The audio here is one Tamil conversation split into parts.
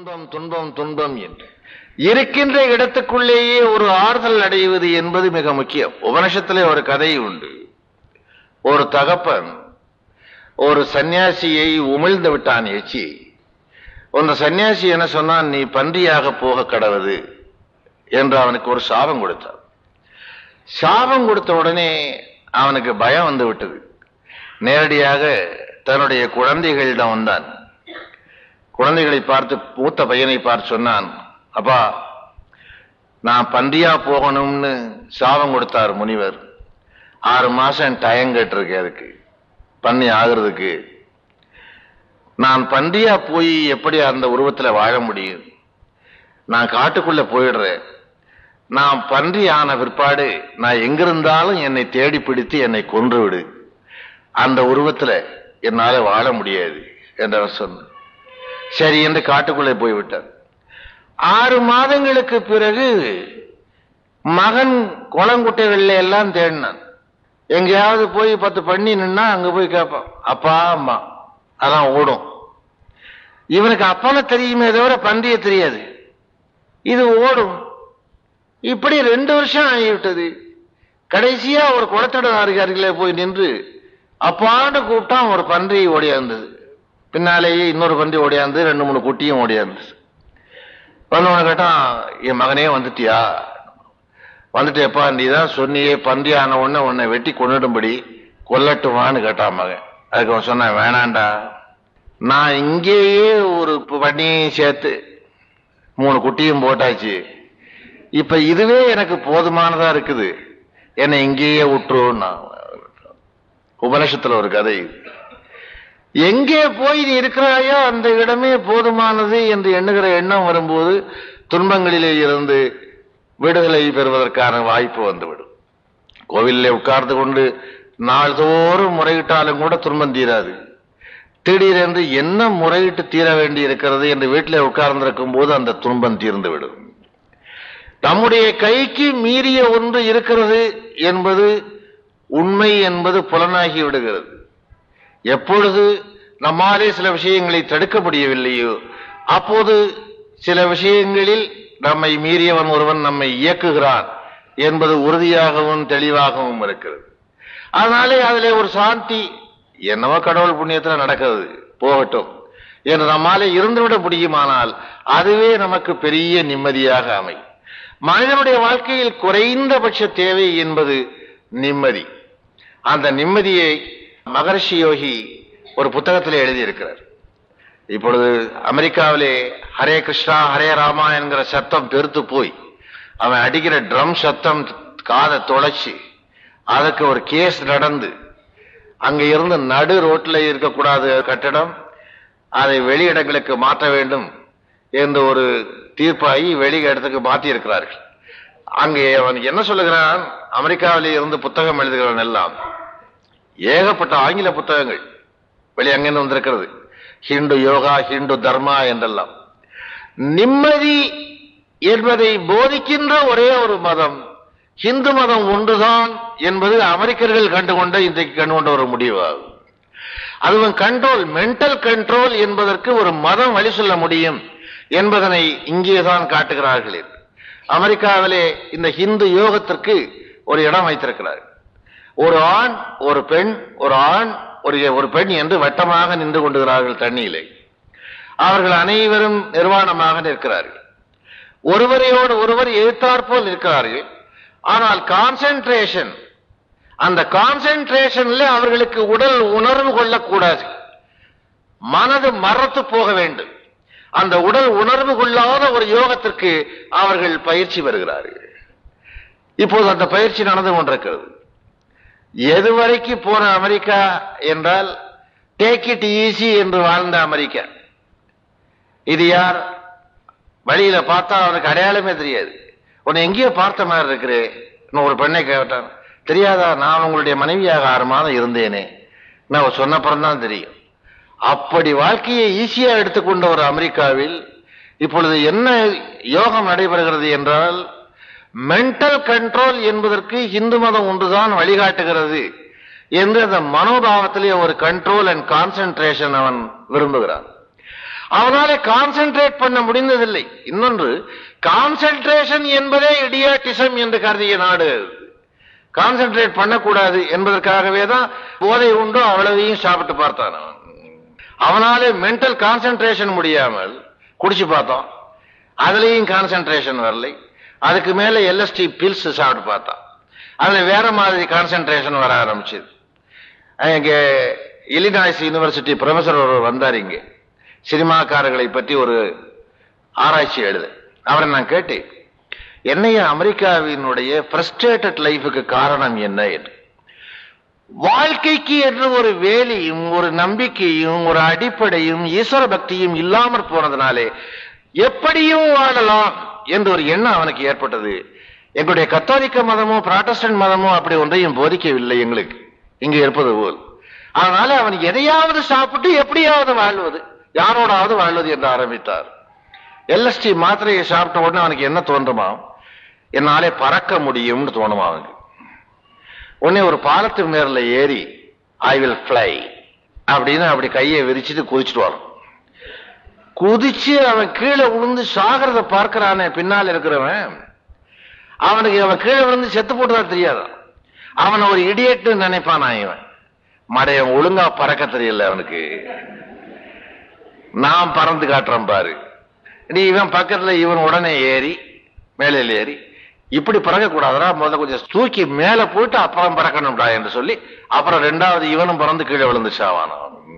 துன்பம் துன்பம் துன்பம் என்று இருக்கின்ற இடத்துக்குள்ளேயே ஒரு ஆறுதல் அடைவது என்பது மிக முக்கியம் உபனிஷத்திலே ஒரு கதை உண்டு ஒரு தகப்பன் ஒரு சன்னியாசியை உமிழ்ந்து விட்டான் எச்சி அந்த சன்னியாசி என்ன சொன்னான் நீ பன்றியாக போக கடவுது என்று அவனுக்கு ஒரு சாபம் கொடுத்தான் சாபம் கொடுத்த உடனே அவனுக்கு பயம் வந்து விட்டது நேரடியாக தன்னுடைய குழந்தைகளிடம் வந்தான் குழந்தைகளை பார்த்து மூத்த பையனை பார்த்து சொன்னான் அப்பா நான் பன்றியா போகணும்னு சாபம் கொடுத்தார் முனிவர் ஆறு மாசம் டயம் கேட்டிருக்கேன் அதுக்கு பண்ணி ஆகுறதுக்கு நான் பன்றியா போய் எப்படி அந்த உருவத்துல வாழ முடியும் நான் காட்டுக்குள்ள போயிடுறேன் நான் பன்றி ஆன பிற்பாடு நான் எங்கிருந்தாலும் என்னை தேடி பிடித்து என்னை கொன்று விடு அந்த உருவத்துல என்னால வாழ முடியாது என்றவர் சொன்னார் சரி என்று காட்டுக்குள்ளே போய்விட்டார் ஆறு மாதங்களுக்கு பிறகு மகன் குளங்குட்டைகள்ல எல்லாம் தேடினான் எங்கேயாவது போய் பத்து பண்ணி நின்னா அங்க போய் கேட்பான் அப்பா அம்மா அதான் ஓடும் இவனுக்கு அப்பனை தெரியுமே தவிர பன்றிய தெரியாது இது ஓடும் இப்படி ரெண்டு வருஷம் ஆகிவிட்டது கடைசியா ஒரு குளத்தட அருகிலே போய் நின்று அப்பான்னு கூப்பிட்டான் ஒரு பன்றி ஓடியாந்தது பின்னாலேயே இன்னொரு பன்றி ஓடியாந்து ரெண்டு மூணு குட்டியும் ஓடியாந்தது வந்தவன கேட்டான் என் மகனே வந்துட்டியா வந்துட்டேப்பா நீ தான் சொன்னியே பன்றி ஆன உடனே உன்னை வெட்டி கொண்டுடும்படி கொல்லட்டுமான்னு கேட்டான் மகன் அதுக்கு அவன் சொன்னான் வேணாண்டா நான் இங்கேயே ஒரு பண்ணியும் சேர்த்து மூணு குட்டியும் போட்டாச்சு இப்ப இதுவே எனக்கு போதுமானதா இருக்குது என்னை இங்கேயே விட்டுருன்னா உபனிஷத்துல ஒரு கதை எங்கே போய் நீ இருக்கிறாயோ அந்த இடமே போதுமானது என்று எண்ணுகிற எண்ணம் வரும்போது துன்பங்களிலே இருந்து விடுதலை பெறுவதற்கான வாய்ப்பு வந்துவிடும் கோவிலிலே உட்கார்ந்து கொண்டு நாள்தோறும் முறையிட்டாலும் கூட துன்பம் தீராது திடீரென்று என்ன முறையிட்டு தீர வேண்டி இருக்கிறது என்று வீட்டில் உட்கார்ந்திருக்கும் போது அந்த துன்பம் தீர்ந்து விடும் நம்முடைய கைக்கு மீறிய ஒன்று இருக்கிறது என்பது உண்மை என்பது புலனாகி விடுகிறது எப்பொழுது நம்மாலே சில விஷயங்களை தடுக்க முடியவில்லையோ அப்போது சில விஷயங்களில் நம்மை மீறியவன் ஒருவன் நம்மை இயக்குகிறான் என்பது உறுதியாகவும் தெளிவாகவும் இருக்கிறது அதனாலே அதிலே ஒரு சாந்தி என்னவோ கடவுள் புண்ணியத்தில் நடக்கிறது போகட்டும் என்று நம்மாலே இருந்துவிட முடியுமானால் அதுவே நமக்கு பெரிய நிம்மதியாக அமையும் மனிதனுடைய வாழ்க்கையில் குறைந்தபட்ச தேவை என்பது நிம்மதி அந்த நிம்மதியை மகர்ஷி யோகி ஒரு புத்தகத்தில் எழுதியிருக்கிறார் இப்பொழுது அமெரிக்காவிலே ஹரே கிருஷ்ணா ஹரே ராமா என்கிற சத்தம் பெருத்து போய் அவன் அடிக்கிற ட்ரம் சத்தம் காதை தொலைச்சு அதுக்கு ஒரு கேஸ் நடந்து அங்க இருந்து நடு ரோட்ல இருக்கக்கூடாது கட்டடம் அதை வெளி இடங்களுக்கு மாற்ற வேண்டும் என்று ஒரு தீர்ப்பாகி வெளி இடத்துக்கு மாற்றி இருக்கிறார்கள் அங்கே அவன் என்ன சொல்லுகிறான் அமெரிக்காவிலே இருந்து புத்தகம் எழுதுகிறவன் எல்லாம் ஏகப்பட்ட ஆங்கில புத்தகங்கள் வெளி அங்கிருந்து வந்திருக்கிறது ஹிந்து யோகா ஹிந்து தர்மா என்றெல்லாம் நிம்மதி என்பதை போதிக்கின்ற ஒரே ஒரு மதம் ஹிந்து மதம் ஒன்றுதான் என்பது அமெரிக்கர்கள் கண்டுகொண்ட இன்றைக்கு கண்டுகொண்ட ஒரு முடிவாகும் அதுவும் கண்ட்ரோல் மென்டல் கண்ட்ரோல் என்பதற்கு ஒரு மதம் வழி சொல்ல முடியும் என்பதனை இங்கேதான் காட்டுகிறார்கள் அமெரிக்காவிலே இந்த ஹிந்து யோகத்திற்கு ஒரு இடம் வைத்திருக்கிறார்கள் ஒரு ஆண் ஒரு பெண் ஒரு ஆண் ஒரு ஒரு பெண் என்று வட்டமாக நின்று கொண்டுகிறார்கள் தண்ணியிலே அவர்கள் அனைவரும் நிர்வாணமாக நிற்கிறார்கள் ஒருவரையோடு ஒருவர் எதிர்த்தாற்போல் இருக்கிறார்கள் ஆனால் கான்சென்ட்ரேஷன் அந்த கான்சென்ட்ரேஷன்ல அவர்களுக்கு உடல் உணர்வு கொள்ளக்கூடாது மனது மறத்து போக வேண்டும் அந்த உடல் உணர்வு கொள்ளாத ஒரு யோகத்திற்கு அவர்கள் பயிற்சி பெறுகிறார்கள் இப்போது அந்த பயிற்சி நடந்து கொண்டிருக்கிறது எதுவரைக்கு போன அமெரிக்கா என்றால் டேக் இட் ஈஸி என்று வாழ்ந்த அமெரிக்கா இது யார் வழியில பார்த்தா அவனுக்கு அடையாளமே தெரியாது உன்னை எங்கேயோ பார்த்த மாதிரி இருக்கிறே ஒரு பெண்ணை கேட்டான் தெரியாதா நான் உங்களுடைய மனைவியாக ஆறு மாதம் இருந்தேனே நான் சொன்னப்புறம் தான் தெரியும் அப்படி வாழ்க்கையை ஈஸியா எடுத்துக்கொண்ட ஒரு அமெரிக்காவில் இப்பொழுது என்ன யோகம் நடைபெறுகிறது என்றால் மென்டல் கண்ட்ரோல் என்பதற்கு இந்து மதம் ஒன்றுதான் வழிகாட்டுகிறது என்று அந்த மனோபாவத்திலே ஒரு கண்ட்ரோல் அண்ட் கான்சென்ட்ரேஷன் அவன் விரும்புகிறான் அவனால கான்சென்ட்ரேட் பண்ண முடிந்ததில்லை இன்னொன்று கான்சென்ட்ரேஷன் என்பதே இடியாட்டிசம் என்று கருதிய நாடு கான்சென்ட்ரேட் பண்ணக்கூடாது என்பதற்காகவே தான் போதை உண்டோ அவ்வளவையும் சாப்பிட்டு பார்த்தான் அவன் அவனாலே மென்டல் கான்சென்ட்ரேஷன் முடியாமல் குடிச்சு பார்த்தோம் அதுலயும் கான்சென்ட்ரேஷன் வரலை அதுக்கு மேல எல்எஸ்டி பில்ஸ் சாப்பிட்டு பார்த்தான் அதுல வேற மாதிரி கான்சென்ட்ரேஷன் வர ஆரம்பிச்சது இங்க இலினாய்ஸ் யூனிவர்சிட்டி ப்ரொஃபசர் ஒருவர் வந்தார் இங்கே சினிமாக்காரர்களை பற்றி ஒரு ஆராய்ச்சி எழுத அவரை நான் கேட்டேன் என்னைய அமெரிக்காவினுடைய ஃப்ரஸ்ட்ரேட்டட் லைஃபுக்கு காரணம் என்ன என்று வாழ்க்கைக்கு என்று ஒரு வேலியும் ஒரு நம்பிக்கையும் ஒரு அடிப்படையும் ஈஸ்வர பக்தியும் இல்லாமற் போனதுனாலே எப்படியும் வாழலாம் என்று ஒரு எண்ணம் அவனுக்கு ஏற்பட்டது எங்களுடைய கத்தோலிக்க மதமோ பிராட்டஸ்டன்ட் மதமோ அப்படி ஒன்றையும் போதிக்கவில்லை எங்களுக்கு இங்கு இருப்பது போல் அதனால அவன் எதையாவது சாப்பிட்டு எப்படியாவது வாழ்வது யாரோடாவது வாழ்வது என்று ஆரம்பித்தார் எல்எஸ்டி மாத்திரையை சாப்பிட்ட உடனே அவனுக்கு என்ன தோன்றுமா என்னாலே பறக்க முடியும்னு தோணுமா அவனுக்கு உடனே ஒரு பாலத்து மேல ஏறி ஐ வில் ஃப்ளை அப்படின்னு அப்படி கையை விரிச்சிட்டு குதிச்சுட்டு வரும் குதிச்சு அவன் கீழே விழுந்து சாகிறத பார்க்கறானே பின்னால் இருக்கிறவன் அவனுக்கு அவன் கீழே விழுந்து செத்து போட்டதா தெரியாதான் அவன் ஒரு இடியட்டு நினைப்பானா இவன் மடையன் ஒழுங்கா பறக்க தெரியல அவனுக்கு நான் பறந்து காட்டுறேன் பாரு நீ இவன் பக்கத்துல இவன் உடனே ஏறி மேலையில் ஏறி இப்படி பறக்க கூடாதுடா முதல்ல கொஞ்சம் தூக்கி மேல போயிட்டு அப்புறம் பறக்கணும்டா என்று சொல்லி அப்புறம் ரெண்டாவது இவனும் பறந்து கீழே விழுந்து சாவானான்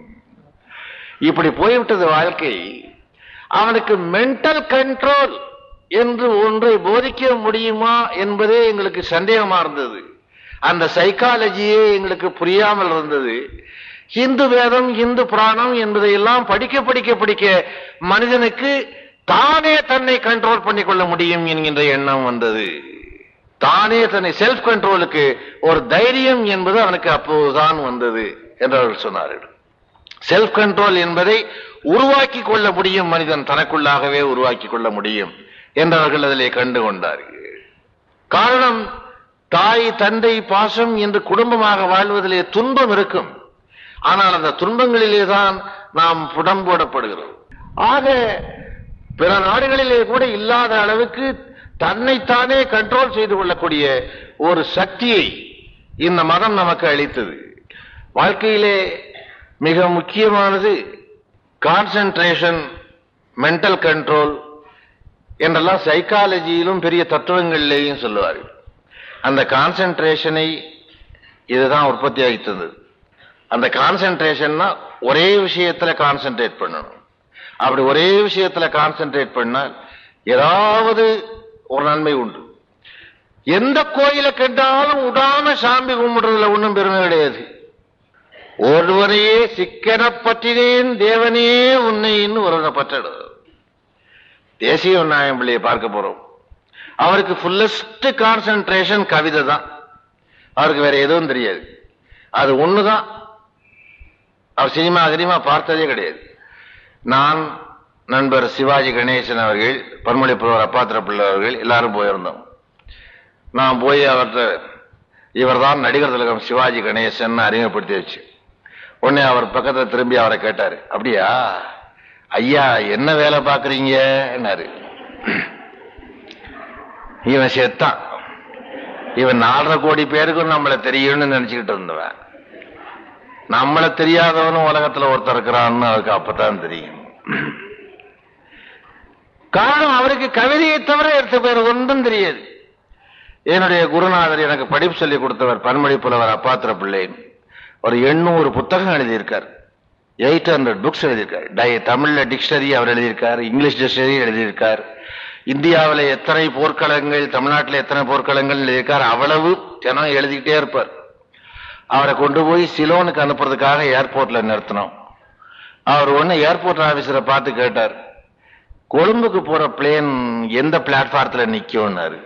இப்படி போய்விட்டது வாழ்க்கை அவனுக்கு மென்டல் கண்ட்ரோல் என்று ஒன்றை போதிக்க முடியுமா என்பதே எங்களுக்கு சந்தேகமா இருந்தது அந்த சைக்காலஜியே எங்களுக்கு புரியாமல் இருந்தது இந்து வேதம் இந்து புராணம் என்பதையெல்லாம் படிக்க படிக்க படிக்க மனிதனுக்கு தானே தன்னை கண்ட்ரோல் பண்ணிக்கொள்ள முடியும் என்கின்ற எண்ணம் வந்தது தானே தன்னை செல்ஃப் கண்ட்ரோலுக்கு ஒரு தைரியம் என்பது அவனுக்கு அப்போதுதான் வந்தது என்று அவர்கள் சொன்னார்கள் செல்ஃப் கண்ட்ரோல் என்பதை உருவாக்கி கொள்ள முடியும் மனிதன் தனக்குள்ளாகவே உருவாக்கி கொள்ள முடியும் என்றவர்கள் அதிலே கண்டு கொண்டார்கள் காரணம் தாய் தந்தை பாசம் என்று குடும்பமாக வாழ்வதிலே துன்பம் இருக்கும் ஆனால் அந்த துன்பங்களிலே தான் நாம் புடம் போடப்படுகிறோம் ஆக பிற நாடுகளிலே கூட இல்லாத அளவுக்கு தன்னைத்தானே கண்ட்ரோல் செய்து கொள்ளக்கூடிய ஒரு சக்தியை இந்த மதம் நமக்கு அளித்தது வாழ்க்கையிலே மிக முக்கியமானது கான்சென்ட்ரேஷன் மென்டல் கண்ட்ரோல் என்றெல்லாம் சைக்காலஜியிலும் பெரிய தத்துவங்களிலேயும் சொல்லுவார்கள் அந்த கான்சென்ட்ரேஷனை இதுதான் உற்பத்தி ஆகி தந்தது அந்த கான்சென்ட்ரேஷன்னா ஒரே விஷயத்துல கான்சென்ட்ரேட் பண்ணணும் அப்படி ஒரே விஷயத்துல கான்சென்ட்ரேட் பண்ணால் ஏதாவது ஒரு நன்மை உண்டு எந்த கோயிலை கண்டாலும் விடாம சாமி கும்பிடுறதுல ஒண்ணும் பெருமை கிடையாது ஒருவரையே சிக்கன பற்றினேன் தேவனே உன்னைன்னு ஒருவரை பற்றிடும் தேசிய நாயம் பிள்ளையை பார்க்க போறோம் அவருக்கு ஃபுல்லஸ்ட் கான்சென்ட்ரேஷன் கவிதை தான் அவருக்கு வேற எதுவும் தெரியாது அது ஒண்ணுதான் அவர் சினிமா அதிகமா பார்த்ததே கிடையாது நான் நண்பர் சிவாஜி கணேசன் அவர்கள் பன்மொழி புலவர் அப்பாத்திர பிள்ளை அவர்கள் எல்லாரும் போயிருந்தோம் நான் போய் அவர்கிட்ட இவர் தான் நடிகர் திலகம் சிவாஜி கணேசன் அறிமுகப்படுத்தி வச்சு உடனே அவர் பக்கத்துல திரும்பி அவரை கேட்டாரு அப்படியா ஐயா என்ன வேலை பாக்குறீங்க என்னாரு இவன் செத்தான் இவன் நாலரை கோடி பேருக்கும் நம்மளை தெரியும்னு நினைச்சுக்கிட்டு இருந்தவன் நம்மளை தெரியாதவனும் உலகத்துல ஒருத்தர் இருக்கிறான்னு அவருக்கு அப்பதான் தெரியும் காரணம் அவருக்கு கவிதையை தவிர எடுத்த பேர் ஒன்றும் தெரியாது என்னுடைய குருநாதர் எனக்கு படிப்பு சொல்லி கொடுத்தவர் பன்மொழி புலவர் அப்பாத்திர பிள்ளை ஒரு எண்ணூறு புத்தகம் எழுதியிருக்கார் எயிட் ஹண்ட்ரட் புக்ஸ் எழுதியிருக்கார் டை தமிழ்ல டிக்ஷனரி அவர் எழுதியிருக்கார் இங்கிலீஷ் டிக்ஷனரி எழுதியிருக்கார் இந்தியாவில் எத்தனை போர்க்களங்கள் தமிழ்நாட்டில் எத்தனை போர்க்களங்கள் எழுதியிருக்கார் அவ்வளவு தினம் எழுதிக்கிட்டே இருப்பார் அவரை கொண்டு போய் சிலோனுக்கு அனுப்புறதுக்காக ஏர்போர்ட்ல நிறுத்தினோம் அவர் ஒன்னு ஏர்போர்ட் ஆபீசரை பார்த்து கேட்டார் கொழும்புக்கு போற பிளேன் எந்த பிளாட்ஃபாரத்துல நிக்கும்னாரு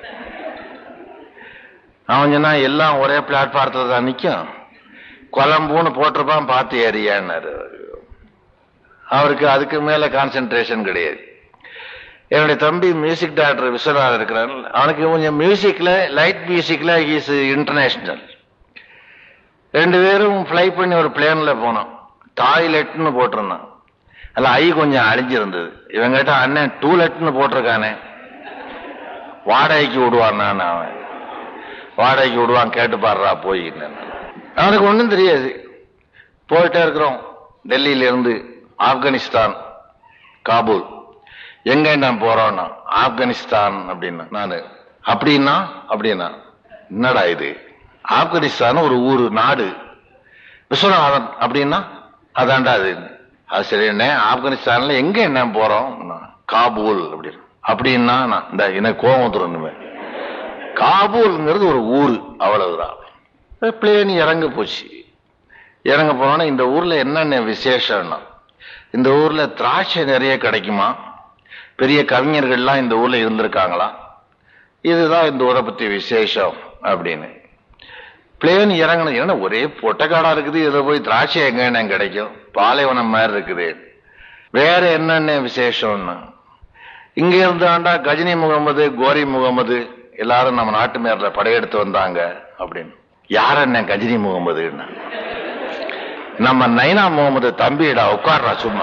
அவன் சொன்னா எல்லாம் ஒரே பிளாட்ஃபாரத்துல தான் நிக்கும் கொலம்புன்னு போட்டிருப்பான் பார்த்து ஏறியான்னாரு அவருக்கு அதுக்கு மேல கான்சென்ட்ரேஷன் கிடையாது என்னுடைய தம்பி மியூசிக் டைரக்டர் விஸ்வநாதன் இருக்கிறான் அவனுக்கு கொஞ்சம் மியூசிக்ல லைட் மியூசிக்ல இஸ் இன்டர்நேஷனல் ரெண்டு பேரும் ஃப்ளை பண்ணி ஒரு பிளேன்ல போனோம் டாய்லெட்னு போட்டிருந்தான் அல்ல ஐ கொஞ்சம் அழிஞ்சிருந்தது இவன் கேட்டா அண்ணன் டூலெட்னு போட்டிருக்கானே வாடகைக்கு விடுவான் நான் அவன் வாடகைக்கு விடுவான் கேட்டு பாடுறா போய் அவனுக்கு ஒன்றும் தெரியாது போயிட்டே இருக்கிறோம் டெல்லியில இருந்து ஆப்கானிஸ்தான் காபூல் எங்க நான் போறோம்னா ஆப்கானிஸ்தான் அப்படின்னா நானு அப்படின்னா அப்படின்னா என்னடா இது ஆப்கானிஸ்தான் ஒரு ஊரு நாடு விஸ்வநாதன் அப்படின்னா அதான்டா அது அது சரி என்ன ஆப்கானிஸ்தான்ல எங்க என்ன போறோம் காபூல் அப்படின்னு அப்படின்னா நான் இந்த எனக்கு கோபம் வந்துடும் காபூல்ங்கிறது ஒரு ஊர் அவ்வளவுதான் பிளேன் இறங்க போச்சு இறங்க போனோன்னா இந்த ஊர்ல என்னென்ன விசேஷம்னா இந்த ஊர்ல திராட்சை நிறைய கிடைக்குமா பெரிய கவிஞர்கள்லாம் இந்த ஊர்ல இருந்திருக்காங்களா இதுதான் இந்த ஊரை பத்தி விசேஷம் அப்படின்னு பிளேன் இறங்கணும் ஏன்னா ஒரே பொட்டக்காடா இருக்குது இதில் போய் திராட்சை எங்க கிடைக்கும் பாலைவனம் மாதிரி இருக்குது வேற என்னென்ன விசேஷம்னு இங்க இருந்தாண்டா கஜினி முகமது கோரி முகமது எல்லாரும் நம்ம நாட்டு மேல படையெடுத்து வந்தாங்க அப்படின்னு யார் என்ன கஜினி முகமதுன்னா நம்ம நைனா முகமது தம்பிடா உட்கார்றா சும்மா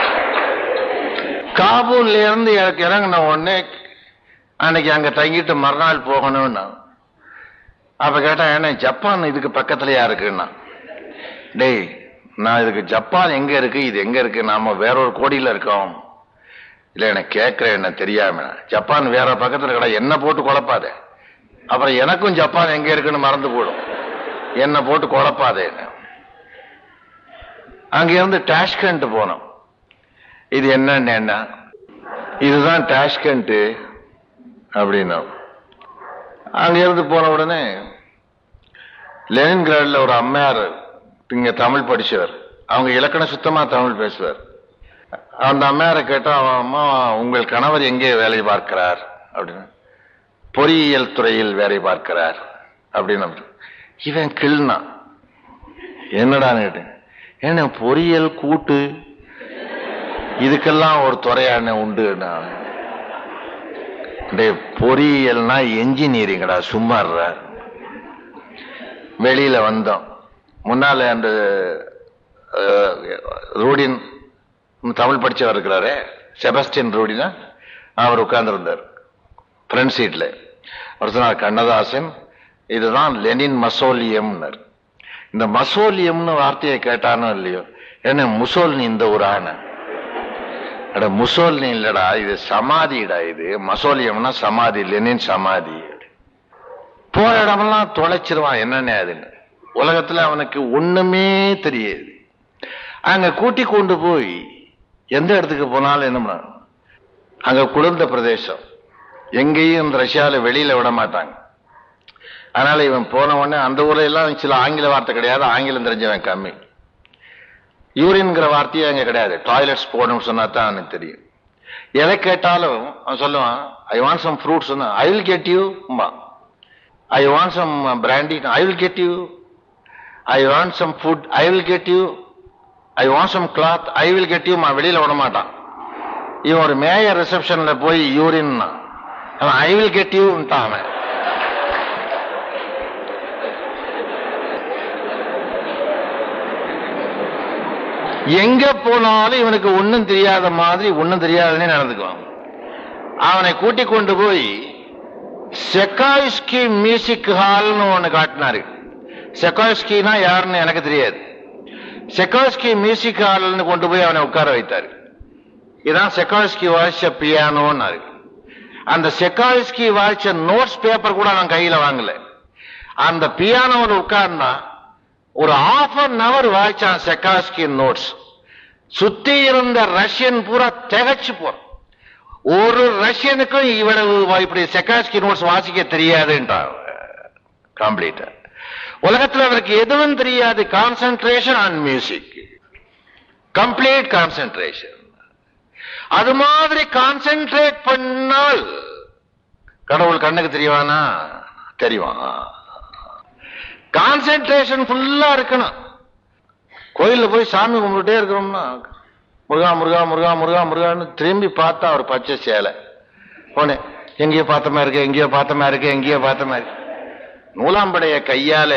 காபூல்ல இருந்து எனக்கு இறங்கின உடனே அன்னைக்கு அங்க தங்கிட்டு மறுநாள் போகணும்னா அப்ப கேட்டா என்ன ஜப்பான் இதுக்கு பக்கத்துலயா இருக்குன்னா டேய் நான் இதுக்கு ஜப்பான் எங்க இருக்கு இது எங்க இருக்கு நாம வேற ஒரு கோடியில இருக்கோம் இல்ல எனக்கு கேட்கிறேன் என்ன தெரியாம ஜப்பான் வேற பக்கத்துல கடை என்ன போட்டு குழப்பாத அப்புறம் எனக்கும் ஜப்பான் எங்க இருக்குன்னு மறந்து போடும் என்ன போட்டு குழப்பாதே அங்க இருந்து டாஷ்கண்ட் போனோம் இது என்னன்னு என்ன இதுதான் டாஷ்கண்ட் அப்படின்னா அங்க இருந்து போன உடனே லெனின்கிராட்ல ஒரு அம்மையார் இங்க தமிழ் படிச்சவர் அவங்க இலக்கணம் சுத்தமா தமிழ் பேசுவார் அந்த அம்மையாரை கேட்டா அவன் அம்மா உங்கள் கணவர் எங்கே வேலை பார்க்கிறார் அப்படின்னு பொறியியல் துறையில் வேலை பார்க்கிறார் அப்படின்னு இவன் கிள்னா என்னடான்னு கேட்டேன் என்ன பொறியியல் கூட்டு இதுக்கெல்லாம் ஒரு துறையான உண்டு பொறியியல்னா என்ஜினியரிங்கடா சும்மா இருடா. வெளியில வந்தோம் முன்னால அந்த அஹ், ரூடின் தமிழ் படிச்சவர் இருக்கிறாரே செபஸ்டின் ரூடினா அவர் உட்கார்ந்திருந்தார் ஃப்ரண்ட் சீட்ல அவர் சொன்னார் கண்ணதாசன் இதுதான் லெனின் மசோலியம்னர் இந்த மசோலியம்னு வார்த்தையை கேட்டானோ இல்லையோ என்ன முசோல்னி இந்த ஒரு ஆன அட முசோல்னி இல்லடா இது சமாதிடா இது மசோலியம்னா சமாதி லெனின் சமாதி போற இடமெல்லாம் தொலைச்சிருவான் என்னென்ன அதுன்னு உலகத்துல அவனுக்கு ஒண்ணுமே தெரியாது அங்க கூட்டி கொண்டு போய் எந்த இடத்துக்கு போனாலும் என்ன பண்ண அங்க குளிர்ந்த பிரதேசம் எங்கேயும் இந்த ரஷ்யால வெளியில விட மாட்டாங்க அதனால இவன் போன உடனே அந்த ஊர்ல எல்லாம் சில ஆங்கில வார்த்தை கிடையாது ஆங்கிலம் தெரிஞ்சவன் கம்மி யூரின்ங்கிற வார்த்தையே அங்க கிடையாது டாய்லெட்ஸ் போகணும்னு சொன்னா தான் அவனுக்கு தெரியும் எதை கேட்டாலும் அவன் சொல்லுவான் I want some fruits I will get you I want some brandy I will get you I want some food I will get you I want some cloth I will get you வெளியில விட மாட்டான் இவன் ஒரு மேயர் ரிசப்ஷன்ல போய் யூரின் அவன் ஐ வில் கெட் யூன்ட்டான் அவன் எங்க போனாலும் இவனுக்கு ஒண்ணும் தெரியாத மாதிரி ஒண்ணும் தெரியாதுன்னு நடந்துக்குவான் அவனை கூட்டி கொண்டு போய் செக்காய்ஸ்கி மியூசிக் ஹால்னு ஒண்ணு காட்டினாரு செக்காய்ஸ்கினா யாருன்னு எனக்கு தெரியாது செக்காய்ஸ்கி மியூசிக் ஹால்னு கொண்டு போய் அவனை உட்கார வைத்தாரு இதான் செக்காய்ஸ்கி வாய்ச்ச பியானோன்னாரு அந்த செக்காய்ஸ்கி வாய்ச்ச நோட்ஸ் பேப்பர் கூட நான் கையில வாங்கல அந்த பியானோவில் உட்கார்ந்தா ஒரு half அன் அவர் வாய்ச்சான் செக்காஸ்கி நோட்ஸ் சுத்தி இருந்த ரஷ்யன் பூரா திகச்சு போறான் ஒரு ரஷ்யனுக்கும் இவ்வளவு வா- இப்படி செக்காஸ்கி நோட்ஸ் வாசிக்க தெரியாதுன்றான் கம்ப்ளீட்டா உலகத்துல அவருக்கு எதுவும் தெரியாது concentration on music complete concentration அது மாதிரி கான்சென்ட்ரேட் பண்ணால் கடவுள் கண்ணுக்கு தெரியவானா தெரியும் கான்சென்ட்ரேஷன் ஃபுல்லா இருக்கணும் கோயில்ல போய் சாமி கும்பிட்டுட்டே இருக்கிறோம்னா முருகா முருகா முருகா முருகா முருகான்னு திரும்பி பார்த்தா அவர் பச்சை சேலை போனேன் எங்கேயோ பார்த்த மாதிரி இருக்கு எங்கேயோ பார்த்த மாதிரி இருக்கு எங்கேயோ பார்த்த மாதிரி இருக்கு. நூலாம்படைய கையால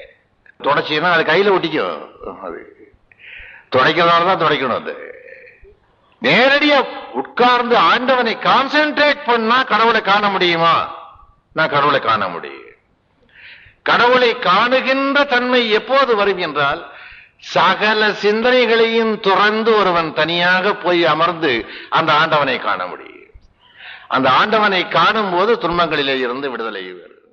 தொடச்சின்னா அது கையில ஒட்டிக்கும் அது துடைக்கிறதால தான் துடைக்கணும் அது நேரடியா உட்கார்ந்து ஆண்டவனை கான்சென்ட்ரேட் பண்ணா கடவுளை காண முடியுமா நான் கடவுளை காண முடியும் கடவுளை காணுகின்ற தன்மை எப்போது வரும் என்றால் சகல சிந்தனைகளையும் துறந்து ஒருவன் தனியாக போய் அமர்ந்து அந்த ஆண்டவனை காண முடியும் அந்த ஆண்டவனை காணும் போது துன்பங்களிலே இருந்து விடுதலை வருகிறது